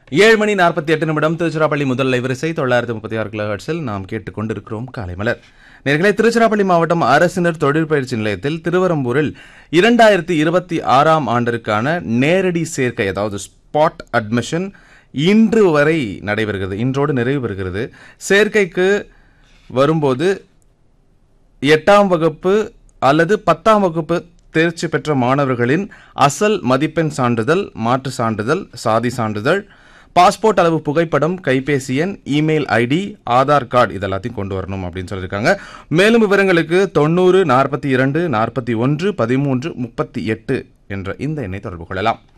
ஏழு மணி நாற்பத்தி எட்டு நிமிடம் திருச்சிராப்பள்ளி முதல் லைவரிசை தொள்ளாயிரத்தி முப்பத்தி ஆறு கிலோஹெர்ட்ஸில் நாம் கேட்டுக்கொண்டிருக்கிறோம் காலை மலர் நேர்களை திருச்சிராப்பள்ளி மாவட்டம் அரசினர் தொழிற்பயிற்சி நிலையத்தில் திருவரம்பூரில் இரண்டாயிரத்தி இருபத்தி ஆறாம் ஆண்டிற்கான நேரடி சேர்க்கை அதாவது ஸ்பாட் அட்மிஷன் இன்று வரை நடைபெறுகிறது இன்றோடு நிறைவு பெறுகிறது சேர்க்கைக்கு வரும்போது எட்டாம் வகுப்பு அல்லது பத்தாம் வகுப்பு தேர்ச்சி பெற்ற மாணவர்களின் அசல் மதிப்பெண் சான்றிதழ் மாற்று சான்றிதழ் சாதி சான்றிதழ் பாஸ்போர்ட் அளவு புகைப்படம் கைபேசி எண் இமெயில் ஐடி ஆதார் கார்டு இதெல்லாத்தையும் கொண்டு வரணும் அப்படின்னு சொல்லியிருக்காங்க மேலும் விவரங்களுக்கு தொண்ணூறு நாற்பத்தி இரண்டு நாற்பத்தி ஒன்று பதிமூன்று முப்பத்தி எட்டு என்ற இந்த எண்ணை தொடர்பு கொள்ளலாம்